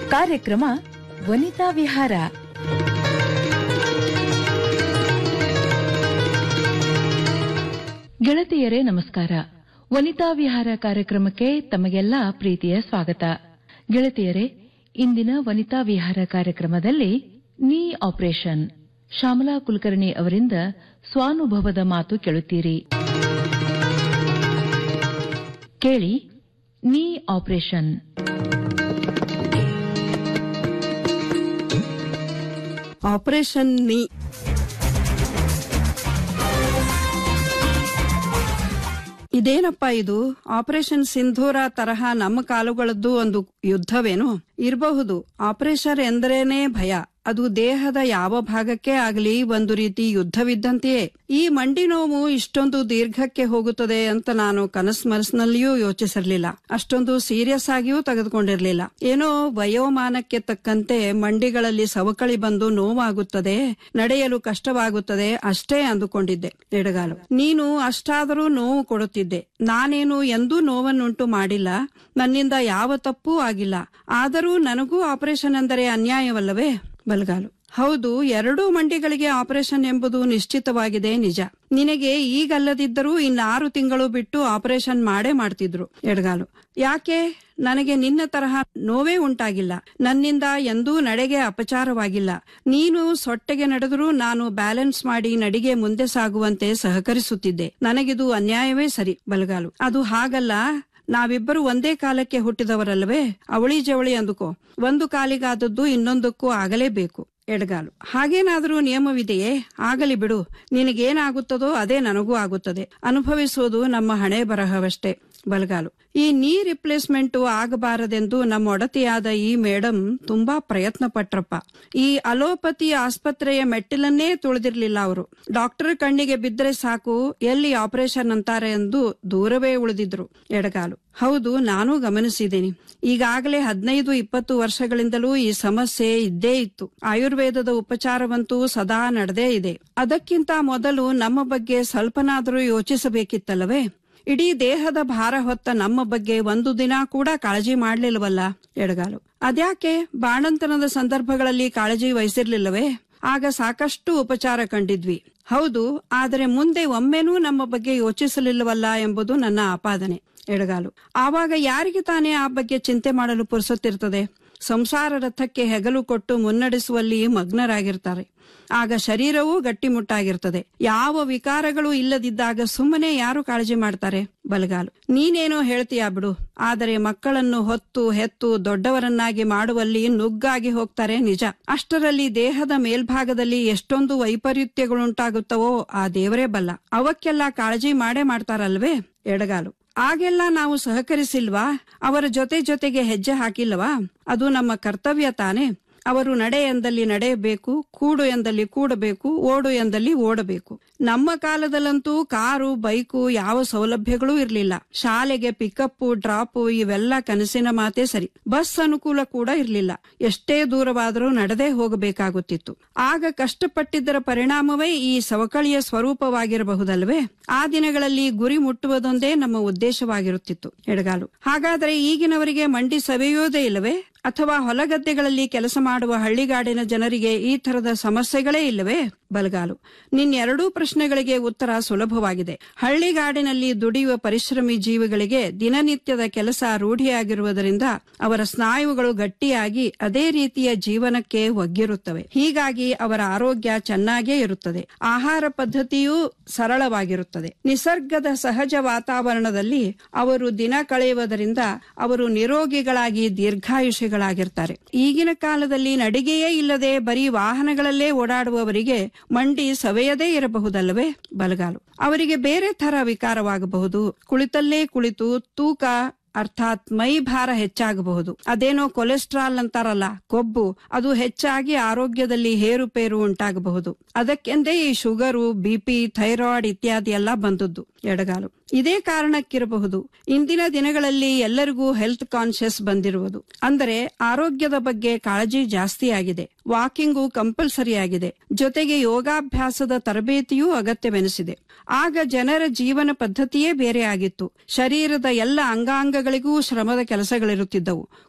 ಕಾರ್ಯಕ್ರಮ ವನಿತಾ ವಿಹಾರ ಗೆಳತಿಯರೇ ನಮಸ್ಕಾರ ವನಿತಾ ವಿಹಾರ ಕಾರ್ಯಕ್ರಮಕ್ಕೆ ತಮಗೆಲ್ಲ ಪ್ರೀತಿಯ ಸ್ವಾಗತ ಗೆಳತಿಯರೇ ಇಂದಿನ ವನಿತಾ ವಿಹಾರ ಕಾರ್ಯಕ್ರಮದಲ್ಲಿ ನೀ ಆಪರೇಷನ್ ಶ್ಯಾಮಲಾ ಕುಲಕರ್ಣಿ ಅವರಿಂದ ಸ್ವಾನುಭವದ ಮಾತು ಕೇಳುತ್ತೀರಿ ಕೇಳಿ ನೀ ಆಪರೇಷನ್ ಆಪರೇಷನ್ ನೀ ಇದೇನಪ್ಪ ಇದು ಆಪರೇಷನ್ ಸಿಂಧೂರ ತರಹ ನಮ್ಮ ಕಾಲುಗಳದ್ದು ಒಂದು ಯುದ್ಧವೇನು ಇರಬಹುದು ಆಪರೇಷನ್ ಎಂದರೇನೆ ಭಯ ಅದು ದೇಹದ ಯಾವ ಭಾಗಕ್ಕೆ ಆಗಲಿ ಒಂದು ರೀತಿ ಯುದ್ಧವಿದ್ದಂತೆಯೇ ಈ ಮಂಡಿ ನೋವು ಇಷ್ಟೊಂದು ದೀರ್ಘಕ್ಕೆ ಹೋಗುತ್ತದೆ ಅಂತ ನಾನು ಕನಸು ಮನಸ್ಸಿನಲ್ಲಿಯೂ ಯೋಚಿಸಿರ್ಲಿಲ್ಲ ಅಷ್ಟೊಂದು ಸೀರಿಯಸ್ ಆಗಿಯೂ ತೆಗೆದುಕೊಂಡಿರ್ಲಿಲ್ಲ ಏನೋ ವಯೋಮಾನಕ್ಕೆ ತಕ್ಕಂತೆ ಮಂಡಿಗಳಲ್ಲಿ ಸವಕಳಿ ಬಂದು ನೋವಾಗುತ್ತದೆ ನಡೆಯಲು ಕಷ್ಟವಾಗುತ್ತದೆ ಅಷ್ಟೇ ಅಂದುಕೊಂಡಿದ್ದೆ ಎಡಗಾಲು ನೀನು ಅಷ್ಟಾದರೂ ನೋವು ಕೊಡುತ್ತಿದ್ದೆ ನಾನೇನು ಎಂದೂ ನೋವನ್ನುಂಟು ಮಾಡಿಲ್ಲ ನನ್ನಿಂದ ಯಾವ ತಪ್ಪೂ ಆಗಿಲ್ಲ ಆದರೂ ನನಗೂ ಆಪರೇಷನ್ ಅಂದರೆ ಅನ್ಯಾಯವಲ್ಲವೇ ಬಲಗಾಲು ಹೌದು ಎರಡೂ ಮಂಡಿಗಳಿಗೆ ಆಪರೇಷನ್ ಎಂಬುದು ನಿಶ್ಚಿತವಾಗಿದೆ ನಿಜ ನಿನಗೆ ಈಗಲ್ಲದಿದ್ದರೂ ಇನ್ನಾರು ತಿಂಗಳು ಬಿಟ್ಟು ಆಪರೇಷನ್ ಮಾಡೇ ಮಾಡ್ತಿದ್ರು ಎಡಗಾಲು ಯಾಕೆ ನನಗೆ ನಿನ್ನ ತರಹ ನೋವೇ ಉಂಟಾಗಿಲ್ಲ ನನ್ನಿಂದ ಎಂದೂ ನಡೆಗೆ ಅಪಚಾರವಾಗಿಲ್ಲ ನೀನು ಸೊಟ್ಟೆಗೆ ನಡೆದರೂ ನಾನು ಬ್ಯಾಲೆನ್ಸ್ ಮಾಡಿ ನಡಿಗೆ ಮುಂದೆ ಸಾಗುವಂತೆ ಸಹಕರಿಸುತ್ತಿದ್ದೆ ನನಗಿದು ಅನ್ಯಾಯವೇ ಸರಿ ಬಲಗಾಲು ಅದು ಹಾಗಲ್ಲ ನಾವಿಬ್ಬರು ಒಂದೇ ಕಾಲಕ್ಕೆ ಹುಟ್ಟಿದವರಲ್ಲವೇ ಅವಳಿ ಜವಳಿ ಅಂದುಕೋ ಒಂದು ಕಾಲಿಗಾದದ್ದು ಇನ್ನೊಂದಕ್ಕೂ ಆಗಲೇಬೇಕು ಎಡಗಾಲು ಹಾಗೇನಾದರೂ ನಿಯಮವಿದೆಯೇ ಆಗಲಿ ಬಿಡು ನಿನಗೇನಾಗುತ್ತದೋ ಅದೇ ನನಗೂ ಆಗುತ್ತದೆ ಅನುಭವಿಸುವುದು ನಮ್ಮ ಹಣೆ ಬರಹವಷ್ಟೇ ಬಲಗಾಲು ಈ ನೀ ರಿಪ್ಲೇಸ್ಮೆಂಟ್ ಆಗಬಾರದೆಂದು ನಮ್ಮ ಒಡತಿಯಾದ ಈ ಮೇಡಮ್ ತುಂಬಾ ಪ್ರಯತ್ನ ಪಟ್ರಪ್ಪ ಈ ಅಲೋಪತಿ ಆಸ್ಪತ್ರೆಯ ಮೆಟ್ಟಿಲನ್ನೇ ತುಳಿದಿರ್ಲಿಲ್ಲ ಅವರು ಡಾಕ್ಟರ್ ಕಣ್ಣಿಗೆ ಬಿದ್ದರೆ ಸಾಕು ಎಲ್ಲಿ ಆಪರೇಷನ್ ಅಂತಾರೆ ಎಂದು ದೂರವೇ ಉಳಿದಿದ್ರು ಎಡಗಾಲು ಹೌದು ನಾನು ಗಮನಿಸಿದ್ದೀನಿ ಈಗಾಗಲೇ ಹದಿನೈದು ಇಪ್ಪತ್ತು ವರ್ಷಗಳಿಂದಲೂ ಈ ಸಮಸ್ಯೆ ಇದ್ದೇ ಇತ್ತು ಆಯುರ್ವೇದದ ಉಪಚಾರವಂತೂ ಸದಾ ನಡೆದೇ ಇದೆ ಅದಕ್ಕಿಂತ ಮೊದಲು ನಮ್ಮ ಬಗ್ಗೆ ಸ್ವಲ್ಪನಾದರೂ ಯೋಚಿಸಬೇಕಿತ್ತಲ್ಲವೇ ಇಡೀ ದೇಹದ ಭಾರ ಹೊತ್ತ ನಮ್ಮ ಬಗ್ಗೆ ಒಂದು ದಿನ ಕೂಡ ಕಾಳಜಿ ಮಾಡ್ಲಿಲ್ವಲ್ಲ ಎಡಗಾಲು ಅದ್ಯಾಕೆ ಬಾಣಂತನದ ಸಂದರ್ಭಗಳಲ್ಲಿ ಕಾಳಜಿ ವಹಿಸಿರ್ಲಿಲ್ಲವೇ ಆಗ ಸಾಕಷ್ಟು ಉಪಚಾರ ಕಂಡಿದ್ವಿ ಹೌದು ಆದರೆ ಮುಂದೆ ಒಮ್ಮೆನೂ ನಮ್ಮ ಬಗ್ಗೆ ಯೋಚಿಸಲಿಲ್ಲವಲ್ಲ ಎಂಬುದು ನನ್ನ ಆಪಾದನೆ ಎಡಗಾಲು ಆವಾಗ ಯಾರಿಗೆ ತಾನೇ ಆ ಬಗ್ಗೆ ಚಿಂತೆ ಮಾಡಲು ಪುರುಸುತ್ತಿರ್ತದೆ ಸಂಸಾರ ರಥಕ್ಕೆ ಹೆಗಲು ಕೊಟ್ಟು ಮುನ್ನಡೆಸುವಲ್ಲಿ ಮಗ್ನರಾಗಿರ್ತಾರೆ ಆಗ ಶರೀರವೂ ಗಟ್ಟಿಮುಟ್ಟಾಗಿರ್ತದೆ ಯಾವ ವಿಕಾರಗಳು ಇಲ್ಲದಿದ್ದಾಗ ಸುಮ್ಮನೆ ಯಾರು ಕಾಳಜಿ ಮಾಡ್ತಾರೆ ಬಲಗಾಲು ನೀನೇನೋ ಹೇಳ್ತೀಯಾ ಬಿಡು ಆದರೆ ಮಕ್ಕಳನ್ನು ಹೊತ್ತು ಹೆತ್ತು ದೊಡ್ಡವರನ್ನಾಗಿ ಮಾಡುವಲ್ಲಿ ನುಗ್ಗಾಗಿ ಹೋಗ್ತಾರೆ ನಿಜ ಅಷ್ಟರಲ್ಲಿ ದೇಹದ ಮೇಲ್ಭಾಗದಲ್ಲಿ ಎಷ್ಟೊಂದು ವೈಪರೀತ್ಯಗಳುಂಟಾಗುತ್ತವೋ ಆ ದೇವರೇ ಬಲ್ಲ ಅವಕ್ಕೆಲ್ಲ ಕಾಳಜಿ ಮಾಡೇ ಮಾಡ್ತಾರಲ್ವೇ ಎಡಗಾಲು ಆಗೆಲ್ಲ ನಾವು ಸಹಕರಿಸಿಲ್ವಾ ಅವರ ಜೊತೆ ಜೊತೆಗೆ ಹೆಜ್ಜೆ ಹಾಕಿಲ್ವಾ ಅದು ನಮ್ಮ ಕರ್ತವ್ಯ ತಾನೇ ಅವರು ನಡೆ ಎಂದಲ್ಲಿ ನಡೆಯಬೇಕು ಕೂಡು ಎಂದಲ್ಲಿ ಕೂಡಬೇಕು ಓಡು ಎಂದಲ್ಲಿ ಓಡಬೇಕು ನಮ್ಮ ಕಾಲದಲ್ಲಂತೂ ಕಾರು ಬೈಕು ಯಾವ ಸೌಲಭ್ಯಗಳೂ ಇರಲಿಲ್ಲ ಶಾಲೆಗೆ ಪಿಕಪ್ ಡ್ರಾಪ್ ಇವೆಲ್ಲ ಕನಸಿನ ಮಾತೇ ಸರಿ ಬಸ್ ಅನುಕೂಲ ಕೂಡ ಇರಲಿಲ್ಲ ಎಷ್ಟೇ ದೂರವಾದರೂ ನಡೆದೇ ಹೋಗಬೇಕಾಗುತ್ತಿತ್ತು ಆಗ ಕಷ್ಟಪಟ್ಟಿದ್ದರ ಪರಿಣಾಮವೇ ಈ ಸವಕಳಿಯ ಸ್ವರೂಪವಾಗಿರಬಹುದಲ್ವೇ ಆ ದಿನಗಳಲ್ಲಿ ಗುರಿ ಮುಟ್ಟುವುದೊಂದೇ ನಮ್ಮ ಉದ್ದೇಶವಾಗಿರುತ್ತಿತ್ತು ಎಡಗಾಲು ಹಾಗಾದರೆ ಈಗಿನವರಿಗೆ ಮಂಡಿ ಸವೆಯೋದೇ ಇಲ್ಲವೇ ಅಥವಾ ಹೊಲಗದ್ದೆಗಳಲ್ಲಿ ಕೆಲಸ ಮಾಡುವ ಹಳ್ಳಿಗಾಡಿನ ಜನರಿಗೆ ಈ ತರದ ಸಮಸ್ಯೆಗಳೇ ಇಲ್ಲವೇ ಬಲಗಾಲು ನಿನ್ನೆರಡೂ ಪ್ರಶ್ನೆಗಳಿಗೆ ಉತ್ತರ ಸುಲಭವಾಗಿದೆ ಹಳ್ಳಿಗಾಡಿನಲ್ಲಿ ದುಡಿಯುವ ಪರಿಶ್ರಮಿ ಜೀವಿಗಳಿಗೆ ದಿನನಿತ್ಯದ ಕೆಲಸ ರೂಢಿಯಾಗಿರುವುದರಿಂದ ಅವರ ಸ್ನಾಯುಗಳು ಗಟ್ಟಿಯಾಗಿ ಅದೇ ರೀತಿಯ ಜೀವನಕ್ಕೆ ಒಗ್ಗಿರುತ್ತವೆ ಹೀಗಾಗಿ ಅವರ ಆರೋಗ್ಯ ಚೆನ್ನಾಗೇ ಇರುತ್ತದೆ ಆಹಾರ ಪದ್ಧತಿಯೂ ಸರಳವಾಗಿರುತ್ತದೆ ನಿಸರ್ಗದ ಸಹಜ ವಾತಾವರಣದಲ್ಲಿ ಅವರು ದಿನ ಕಳೆಯುವುದರಿಂದ ಅವರು ನಿರೋಗಿಗಳಾಗಿ ದೀರ್ಘಾಯುಷಿಗಳಾಗಿರ್ತಾರೆ ಈಗಿನ ಕಾಲದಲ್ಲಿ ನಡಿಗೆಯೇ ಇಲ್ಲದೆ ಬರೀ ವಾಹನಗಳಲ್ಲೇ ಓಡಾಡುವವರಿಗೆ ಮಂಡಿ ಸವೆಯದೇ ಇರಬಹುದಲ್ಲವೇ ಬಲಗಾಲು ಅವರಿಗೆ ಬೇರೆ ತರ ವಿಕಾರವಾಗಬಹುದು ಕುಳಿತಲ್ಲೇ ಕುಳಿತು ತೂಕ ಅರ್ಥಾತ್ ಮೈ ಭಾರ ಹೆಚ್ಚಾಗಬಹುದು ಅದೇನೋ ಕೊಲೆಸ್ಟ್ರಾಲ್ ಅಂತಾರಲ್ಲ ಕೊಬ್ಬು ಅದು ಹೆಚ್ಚಾಗಿ ಆರೋಗ್ಯದಲ್ಲಿ ಹೇರುಪೇರು ಉಂಟಾಗಬಹುದು ಅದಕ್ಕೆಂದೇ ಈ ಶುಗರು ಬಿಪಿ ಥೈರಾಯ್ಡ್ ಇತ್ಯಾದಿ ಎಲ್ಲ ಬಂದದ್ದು ಎಡಗಾಲು ಇದೇ ಕಾರಣಕ್ಕಿರಬಹುದು ಇಂದಿನ ದಿನಗಳಲ್ಲಿ ಎಲ್ಲರಿಗೂ ಹೆಲ್ತ್ ಕಾನ್ಶಿಯಸ್ ಬಂದಿರುವುದು ಅಂದರೆ ಆರೋಗ್ಯದ ಬಗ್ಗೆ ಕಾಳಜಿ ಜಾಸ್ತಿ ಆಗಿದೆ ವಾಕಿಂಗು ಕಂಪಲ್ಸರಿ ಆಗಿದೆ ಜೊತೆಗೆ ಯೋಗಾಭ್ಯಾಸದ ತರಬೇತಿಯೂ ಅಗತ್ಯವೆನಿಸಿದೆ ಆಗ ಜನರ ಜೀವನ ಪದ್ಧತಿಯೇ ಬೇರೆ ಆಗಿತ್ತು ಶರೀರದ ಎಲ್ಲ ಅಂಗಾಂಗಗಳಿಗೂ ಶ್ರಮದ ಕೆಲಸಗಳಿರುತ್ತಿದ್ದವು